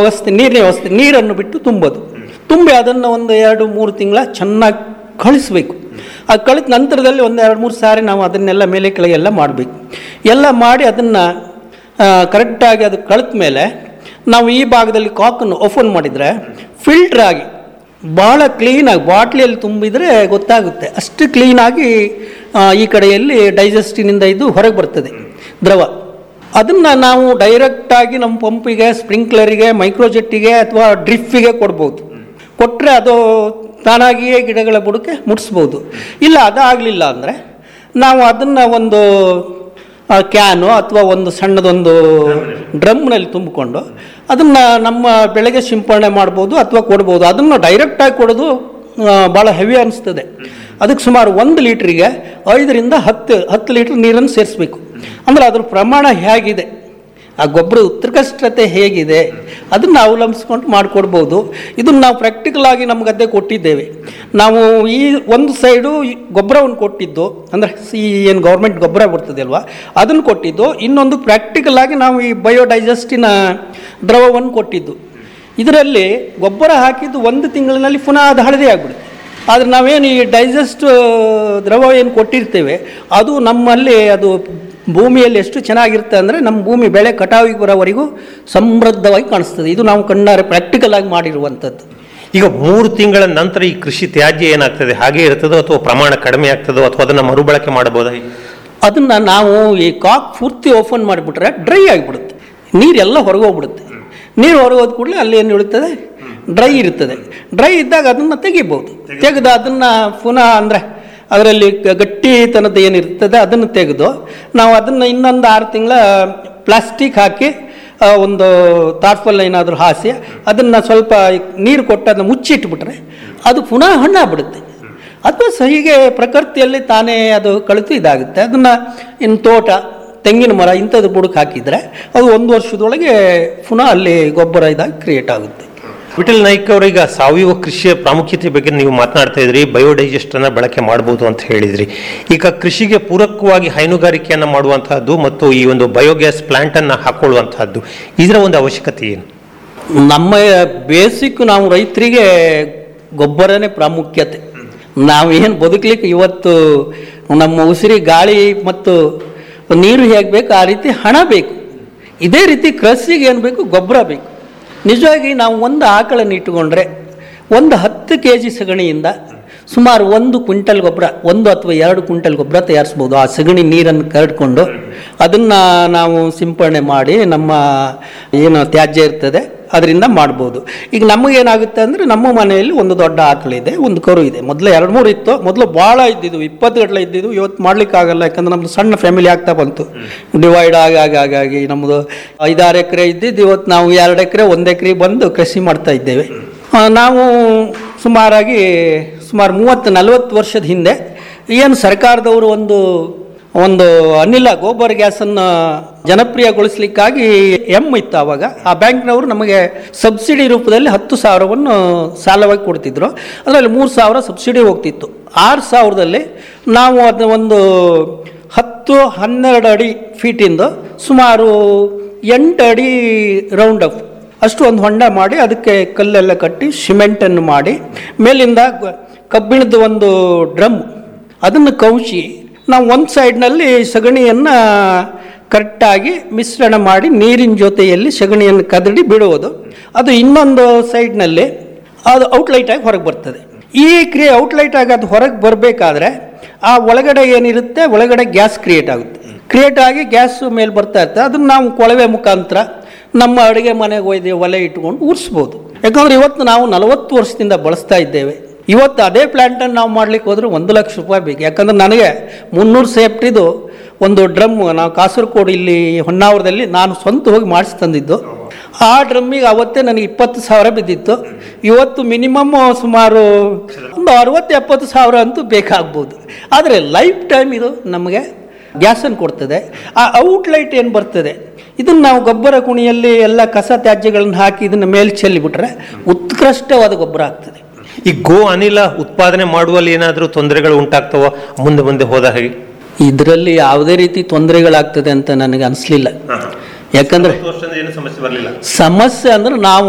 ವ್ಯವಸ್ಥೆ ನೀರಿನ ವ್ಯವಸ್ಥೆ ನೀರನ್ನು ಬಿಟ್ಟು ತುಂಬೋದು ತುಂಬಿ ಅದನ್ನು ಒಂದು ಎರಡು ಮೂರು ತಿಂಗಳ ಚೆನ್ನಾಗಿ ಕಳಿಸ್ಬೇಕು ಅದು ಕಳಿತ ನಂತರದಲ್ಲಿ ಒಂದು ಎರಡು ಮೂರು ಸಾರಿ ನಾವು ಅದನ್ನೆಲ್ಲ ಮೇಲೆ ಕೆಳಗೆ ಎಲ್ಲ ಮಾಡಬೇಕು ಎಲ್ಲ ಮಾಡಿ ಅದನ್ನು ಕರೆಕ್ಟಾಗಿ ಅದು ಕಳಿತ ಮೇಲೆ ನಾವು ಈ ಭಾಗದಲ್ಲಿ ಕಾಕನ್ನು ಓಪನ್ ಮಾಡಿದರೆ ಫಿಲ್ಟ್ರ್ ಆಗಿ ಭಾಳ ಕ್ಲೀನಾಗಿ ಬಾಟ್ಲಿಯಲ್ಲಿ ತುಂಬಿದರೆ ಗೊತ್ತಾಗುತ್ತೆ ಅಷ್ಟು ಕ್ಲೀನಾಗಿ ಆ, ಈ ಕಡೆಯಲ್ಲಿ ಡೈಜೆಸ್ಟಿನಿಂದ ಇದು ಹೊರಗೆ ಬರ್ತದೆ ದ್ರವ ಅದನ್ನು ನಾವು ಡೈರೆಕ್ಟಾಗಿ ನಮ್ಮ ಪಂಪಿಗೆ ಸ್ಪ್ರಿಂಕ್ಲರಿಗೆ ಮೈಕ್ರೋಜೆಟ್ಟಿಗೆ ಅಥವಾ ಡ್ರಿಫಿಗೆ ಕೊಡ್ಬೋದು ಕೊಟ್ಟರೆ ಅದು ತಾನಾಗಿಯೇ ಗಿಡಗಳ ಬುಡಕ್ಕೆ ಮುಟ್ಸ್ಬೋದು ಇಲ್ಲ ಅದಾಗಲಿಲ್ಲ ಅಂದರೆ ನಾವು ಅದನ್ನು ಒಂದು ಆ, ಕ್ಯಾನು ಅಥವಾ ಒಂದು ಸಣ್ಣದೊಂದು ಡ್ರಮ್ನಲ್ಲಿ ತುಂಬಿಕೊಂಡು ಅದನ್ನು ನಮ್ಮ ಬೆಳೆಗೆ ಸಿಂಪಡಣೆ ಮಾಡ್ಬೋದು ಅಥವಾ ಕೊಡ್ಬೋದು ಅದನ್ನು ಡೈರೆಕ್ಟಾಗಿ ಕೊಡೋದು ಭಾಳ ಹೆವಿ ಅನಿಸ್ತದೆ ಅದಕ್ಕೆ ಸುಮಾರು ಒಂದು ಲೀಟ್ರಿಗೆ ಐದರಿಂದ ಹತ್ತು ಹತ್ತು ಲೀಟ್ರ್ ನೀರನ್ನು ಸೇರಿಸ್ಬೇಕು ಅಂದರೆ ಅದ್ರ ಪ್ರಮಾಣ ಹೇಗಿದೆ ಆ ಗೊಬ್ಬರದ ಉತ್ಕೃಷ್ಟತೆ ಹೇಗಿದೆ ಅದನ್ನು ಅವಲಂಬಿಸ್ಕೊಂಡು ಮಾಡಿಕೊಡ್ಬೋದು ಇದನ್ನು ನಾವು ಪ್ರಾಕ್ಟಿಕಲ್ ಆಗಿ ನಮ್ಮ ಗದ್ದೆ ಕೊಟ್ಟಿದ್ದೇವೆ ನಾವು ಈ ಒಂದು ಸೈಡು ಈ ಗೊಬ್ಬರವನ್ನು ಕೊಟ್ಟಿದ್ದು ಅಂದರೆ ಈ ಏನು ಗೌರ್ಮೆಂಟ್ ಗೊಬ್ಬರ ಬರ್ತದೆ ಅಲ್ವಾ ಅದನ್ನು ಕೊಟ್ಟಿದ್ದು ಇನ್ನೊಂದು ಪ್ರಾಕ್ಟಿಕಲ್ ಆಗಿ ನಾವು ಈ ಬಯೋಡೈಜೆಸ್ಟಿನ ದ್ರವವನ್ನು ಕೊಟ್ಟಿದ್ದು ಇದರಲ್ಲಿ ಗೊಬ್ಬರ ಹಾಕಿದ್ದು ಒಂದು ತಿಂಗಳಿನಲ್ಲಿ ಪುನಃ ಅದು ಹಳದಿ ಆಗಿಬಿಡುತ್ತೆ ಆದರೆ ನಾವೇನು ಈ ಡೈಜೆಸ್ಟ್ ದ್ರವ ಏನು ಕೊಟ್ಟಿರ್ತೇವೆ ಅದು ನಮ್ಮಲ್ಲಿ ಅದು ಭೂಮಿಯಲ್ಲಿ ಎಷ್ಟು ಚೆನ್ನಾಗಿರುತ್ತೆ ಅಂದರೆ ನಮ್ಮ ಭೂಮಿ ಬೆಳೆ ಕಟಾವಿಗೆ ಬರೋವರೆಗೂ ಸಮೃದ್ಧವಾಗಿ ಕಾಣಿಸ್ತದೆ ಇದು ನಾವು ಕಣ್ಣಾರೆ ಪ್ರಾಕ್ಟಿಕಲ್ ಆಗಿ ಮಾಡಿರುವಂಥದ್ದು ಈಗ ಮೂರು ತಿಂಗಳ ನಂತರ ಈ ಕೃಷಿ ತ್ಯಾಜ್ಯ ಏನಾಗ್ತದೆ ಹಾಗೆ ಇರ್ತದೋ ಅಥವಾ ಪ್ರಮಾಣ ಕಡಿಮೆ ಆಗ್ತದೋ ಅಥವಾ ಅದನ್ನ ಮರುಬಳಕೆ ಮಾಡಬಹುದಾ ಅದನ್ನು ನಾವು ಈ ಕಾಕ್ ಪೂರ್ತಿ ಓಪನ್ ಮಾಡಿಬಿಟ್ರೆ ಡ್ರೈ ಆಗಿಬಿಡುತ್ತೆ ನೀರೆಲ್ಲ ಹೊರಗೆ ಹೋಗ್ಬಿಡುತ್ತೆ ನೀರು ಹೊರಗೆ ಹೋದ ಕೂಡಲೇ ಅಲ್ಲಿ ಏನು ಉಳಿತದೆ ಡ್ರೈ ಇರ್ತದೆ ಡ್ರೈ ಇದ್ದಾಗ ಅದನ್ನು ತೆಗಿಬೋದು ತೆಗೆದು ಅದನ್ನು ಪುನಃ ಅಂದರೆ ಅದರಲ್ಲಿ ಗ- ಗಟ್ಟಿತನದ ಏನಿರ್ತದೆ ಅದನ್ನು ತೆಗೆದು ನಾವು ಅದನ್ನು ಇನ್ನೊಂದು ಆರು ತಿಂಗಳ ಪ್ಲಾಸ್ಟಿಕ್ ಹಾಕಿ ಆ, ಒಂದು ತಾರ್ಫಲ್ ಏನಾದರೂ ಹಾಸಿ ಅದನ್ನು ಸ್ವಲ್ಪ ನೀರು ಕೊಟ್ಟು ಅದನ್ನು ಮುಚ್ಚಿಟ್ಬಿಟ್ರೆ ಅದು ಪುನಃ ಹಣ್ಣಾಗ್ಬಿಡುತ್ತೆ ಅಥವಾ ಸ ಹೀಗೆ ಪ್ರಕೃತಿಯಲ್ಲಿ ತಾನೇ ಅದು ಕಳಿತು ಇದಾಗುತ್ತೆ ಅದನ್ನು ಇನ್ನು ತೋಟ ತೆಂಗಿನ ಮರ ಇಂಥದ್ದು ಬುಡಕ್ಕೆ ಹಾಕಿದರೆ ಅದು ಒಂದು ವರ್ಷದೊಳಗೆ ಪುನಃ ಅಲ್ಲಿ ಗೊಬ್ಬರ ಇದಾಗಿ ಕ್ರಿಯೇಟ್ ಆಗುತ್ತೆ ವಿಠಲ್ ನಾಯ್ಕ ಅವರೀಗ ಸಾವಯವ ಕೃಷಿಯ ಪ್ರಾಮುಖ್ಯತೆ ಬಗ್ಗೆ ನೀವು ಮಾತನಾಡ್ತಾ ಇದ್ರಿ ಬಯೋಡೈಜೆಸ್ಟ್ ಅನ್ನ ಬಳಕೆ ಮಾಡಬಹುದು ಅಂತ ಹೇಳಿದ್ರಿ ಈಗ ಕೃಷಿಗೆ ಪೂರಕವಾಗಿ ಹೈನುಗಾರಿಕೆಯನ್ನ ಮಾಡುವಂತಹದ್ದು ಮತ್ತು ಈ ಒಂದು ಬಯೋಗ್ಯಾಸ್ ಪ್ಲಾಂಟ್ ಅನ್ನ ಹಾಕೊಳ್ಳುವಂತಹದ್ದು ಇದರ ಒಂದು ಅವಶ್ಯಕತೆ ಏನು ನಮ್ಮ ಬೇಸಿಕ್ ನಾವು ರೈತರಿಗೆ ಗೊಬ್ಬರನೇ ಪ್ರಾಮುಖ್ಯತೆ ನಾವೇನು ಬದುಕಲಿಕ್ಕೆ ಇವತ್ತು ನಮ್ಮ ಉಸಿರಿ ಗಾಳಿ ಮತ್ತು ನೀರು ಹೇಗೆ ಬೇಕು ಆ ರೀತಿ ಹಣ ಬೇಕು ಇದೇ ರೀತಿ ಕೃಷಿಗೆ ಏನು ಬೇಕು ಗೊಬ್ಬರ ಬೇಕು ನಿಜವಾಗಿ ನಾವು ಒಂದು ಆಕಳನ್ನು ಇಟ್ಟುಕೊಂಡ್ರೆ ಒಂದು ಹತ್ತು ಕೆ ಜಿ ಸಗಣಿಯಿಂದ ಸುಮಾರು ಒಂದು ಕ್ವಿಂಟಲ್ ಗೊಬ್ಬರ ಒಂದು ಅಥವಾ ಎರಡು ಕ್ವಿಂಟಲ್ ಗೊಬ್ಬರ ತಯಾರಿಸ್ಬೋದು ಆ ಸಗಣಿ ನೀರನ್ನು ಕರಡ್ಕೊಂಡು ಅದನ್ನು ನಾವು ಸಿಂಪಡಣೆ ಮಾಡಿ ನಮ್ಮ ಏನು ತ್ಯಾಜ್ಯ ಇರ್ತದೆ ಅದರಿಂದ ಮಾಡ್ಬೋದು ಈಗ ನಮಗೇನಾಗುತ್ತೆ ಅಂದರೆ ನಮ್ಮ ಮನೆಯಲ್ಲಿ ಒಂದು ದೊಡ್ಡ ಆಕಳಿದೆ ಒಂದು ಕರು ಇದೆ ಮೊದಲು ಎರಡು ಮೂರು ಇತ್ತು ಮೊದಲು ಭಾಳ ಇದ್ದಿದ್ದು ಇಪ್ಪತ್ತು ಗಂಟಲೆ ಇದ್ದಿದ್ದು ಇವತ್ತು ಮಾಡ್ಲಿಕ್ಕಾಗಲ್ಲ ಯಾಕಂದ್ರೆ ನಮ್ಮದು ಸಣ್ಣ ಫ್ಯಾಮಿಲಿ ಆಗ್ತಾ ಬಂತು ಡಿವೈಡ್ ಆಗಿ ಆಗಿ ಆಗಿ ಆಗಿ ನಮ್ಮದು ಐದಾರು ಎಕರೆ ಇದ್ದಿದ್ದು ಇವತ್ತು ನಾವು ಎರಡು ಎಕರೆ ಒಂದು ಎಕರೆ ಬಂದು ಕೃಷಿ ಮಾಡ್ತಾ ಇದ್ದೇವೆ ಆ, ನಾವು ಸುಮಾರಾಗಿ ಸುಮಾರು ಮೂವತ್ತು ನಲವತ್ತು ವರ್ಷದ ಹಿಂದೆ ಏನು ಸರ್ಕಾರದವರು ಒಂದು ಒಂದು ಅನಿಲ ಗೋಬರ್ ಗ್ಯಾಸನ್ನು ಜನಪ್ರಿಯಗೊಳಿಸಲಿಕ್ಕಾಗಿ ಎಮ್ ಇತ್ತು ಆವಾಗ ಆ ಬ್ಯಾಂಕ್ನವರು ನಮಗೆ ಸಬ್ಸಿಡಿ ರೂಪದಲ್ಲಿ ಹತ್ತು ಸಾವಿರವನ್ನು ಸಾಲವಾಗಿ ಕೊಡ್ತಿದ್ರು ಅದರಲ್ಲಿ ಮೂರು ಸಾವಿರ ಸಬ್ಸಿಡಿ ಹೋಗ್ತಿತ್ತು ಆರು ಸಾವಿರದಲ್ಲಿ ನಾವು ಅದನ್ನ ಒಂದು ಹತ್ತು ಹನ್ನೆರಡು ಅಡಿ ಫೀಟಿಂದು ಸುಮಾರು ಎಂಟು ಅಡಿ ರೌಂಡ್ ಅಪ್ ಅಷ್ಟು ಒಂದು ಹೊಂಡ ಮಾಡಿ ಅದಕ್ಕೆ ಕಲ್ಲೆಲ್ಲ ಕಟ್ಟಿ ಸಿಮೆಂಟನ್ನು ಮಾಡಿ ಮೇಲಿಂದ ಗ- ಕಬ್ಬಿಣದ ಒಂದು ಡ್ರಮ್ ಅದನ್ನು ಕೌಚಿ ನಾವು ಒಂದು ಸೈಡ್ನಲ್ಲಿ ಸಗಣಿಯನ್ನು ಕರೆಕ್ಟಾಗಿ ಮಿಶ್ರಣ ಮಾಡಿ ನೀರಿನ ಜೊತೆಯಲ್ಲಿ ಸಗಣಿಯನ್ನು ಕದಡಿ ಬಿಡುವುದು ಅದು ಇನ್ನೊಂದು ಸೈಡ್ನಲ್ಲಿ ಅದು ಔಟ್ಲೈಟಾಗಿ ಹೊರಗೆ ಬರ್ತದೆ ಈ ಕ್ರಿಯೆ ಔಟ್ಲೈಟ್ ಆಗಿ ಅದು ಹೊರಗೆ ಬರಬೇಕಾದ್ರೆ ಆ ಒಳಗಡೆ ಏನಿರುತ್ತೆ ಒಳಗಡೆ ಗ್ಯಾಸ್ ಕ್ರಿಯೇಟ್ ಆಗುತ್ತೆ ಕ್ರಿಯೇಟ್ ಆಗಿ ಗ್ಯಾಸ್ ಮೇಲೆ ಬರ್ತಾ ಇರ್ತದೆ ಅದನ್ನು ನಾವು ಕೊಳವೆ ಮುಖಾಂತರ ನಮ್ಮ ಅಡುಗೆ ಮನೆಗೆ ಒಯ್ದು ಒಲೆ ಇಟ್ಕೊಂಡು ಉರಿಸ್ಬೋದು ಯಾಕಂದ್ರೆ ಇವತ್ತು ನಾವು ನಲವತ್ತು ವರ್ಷದಿಂದ ಬಳಸ್ತಾ ಇದ್ದೇವೆ ಇವತ್ತು ಅದೇ ಪ್ಲ್ಯಾಂಟನ್ನು ನಾವು ಮಾಡ್ಲಿಕ್ಕೆ ಹೋದ್ರೆ ಒಂದು ಲಕ್ಷ ರೂಪಾಯಿ ಬೇಕು ಯಾಕಂದ್ರೆ ನನಗೆ ಮುನ್ನೂರು ಸೇಫ್ಟಿದು ಒಂದು ಡ್ರಮ್ ನಾವು ಕಾಸರಗೋಡು ಇಲ್ಲಿ ಹೊನ್ನಾವರದಲ್ಲಿ ನಾನು ಸ್ವಂತ ಹೋಗಿ ಮಾಡಿಸಿ ತಂದಿದ್ದು ಆ ಡ್ರಮ್ಮಿಗೆ ಅವತ್ತೇ ನನಗೆ ಇಪ್ಪತ್ತು ಸಾವಿರ ಬಿದ್ದಿತ್ತು ಇವತ್ತು ಮಿನಿಮಮ್ ಸುಮಾರು ಒಂದು ಅರವತ್ತು ಎಪ್ಪತ್ತು ಸಾವಿರ ಅಂತೂ ಬೇಕಾಗ್ಬೋದು ಆದರೆ ಲೈಫ್ ಟೈಮ್ ಇದು ನಮಗೆ ಗ್ಯಾಸನ್ನು ಕೊಡ್ತದೆ ಆ ಔಟ್ಲೈಟ್ ಏನು ಬರ್ತದೆ ಇದನ್ನು ನಾವು ಗೊಬ್ಬರ ಕುಣಿಯಲ್ಲಿ ಎಲ್ಲ ಕಸ ತ್ಯಾಜ್ಯಗಳನ್ನು ಹಾಕಿ ಇದನ್ನು ಮೇಲೆ ಚೆಲ್ಲಿಬಿಟ್ರೆ ಉತ್ಕೃಷ್ಟವಾದ ಗೊಬ್ಬರ ಆಗ್ತದೆ ಈ ಗೋ ಅನಿಲ ಉತ್ಪಾದನೆ ಮಾಡುವಲ್ಲಿ ಏನಾದರೂ ತೊಂದರೆಗಳು ಉಂಟಾಗ್ತವೋ ಮುಂದೆ ಮುಂದೆ ಹೋದ ಹಾಗೆ ಇದರಲ್ಲಿ ಯಾವುದೇ ರೀತಿ ತೊಂದರೆಗಳಾಗ್ತದೆ ಅಂತ ನನಗೆ ಅನಿಸ್ಲಿಲ್ಲ ಯಾಕಂದ್ರೆ ಏನು ಸಮಸ್ಯೆ ಬರಲಿಲ್ಲ ಸಮಸ್ಯೆ ಅಂದ್ರೆ ನಾವು